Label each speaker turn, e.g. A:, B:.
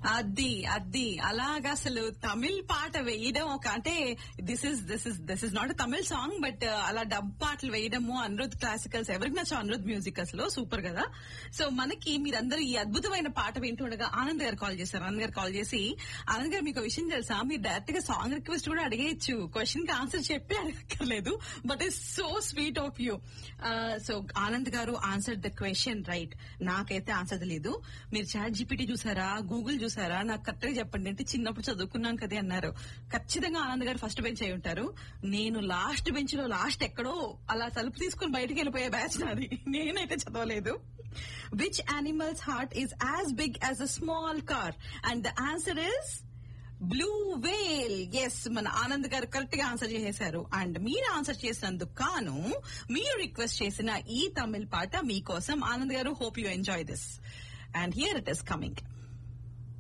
A: అది అది అలాగా అసలు తమిళ్ పాట వేయడం ఒక అంటే this is this is this is not Tamil song but అలా డబ్ పాటలు వేయడము అనిరుద్ క్లాసికల్స్ ఎవరికి నచ్చో అనిరుద్ మ్యూజిక్ అసలు సూపర్ కదా సో మనకి మీరందరూ ఈ అద్భుతమైన పాట వింటుండగా ఆనంద్ గారు కాల్ చేశారు ఆనంద్ గారు కాల్ చేసి ఆనంద్ గారు మీకు ఒక విషయం తెలుసా మీరు డైరెక్ట్ గా సాంగ్ రిక్వెస్ట్ కూడా అడిగేయచ్చు క్వశ్చన్ కి ఆన్సర్ చెప్పి అడగక్కర్లేదు but is so sweet of you so Anand garu answer the question right నాకైతే ఆన్సర్ తెలియదు మీరు చాట్ జీపీటీ చూసారా గూగుల్ చూసారా నాకు కరెక్ట్ గా చెప్పండి అంటే చిన్నప్పుడు చదువుకున్నాం కదే అన్నారు ఖచ్చితంగా ఆనంద్ గారు ఫస్ట్ బెంచ్ అయి ఉంటారు నేను లాస్ట్ బెంచ్ లో లాస్ట్ ఎక్కడో అలా తలుపు తీసుకుని బయటికి వెళ్ళిపోయే బ్యాచ్ నాది నేనైతే చదవలేదు which animals heart is as big as a small car and the answer is blue whale yes మన ఆనంద్ గారు కరెక్ట్ గా ఆన్సర్ చేసేశారు అండ్ మీరు ఆన్సర్ చేసినందుకు కాను మీరు రిక్వెస్ట్ చేసిన ఈ తమిళ్ పాట మీకోసం Anand garu hope you enjoy this and here it is coming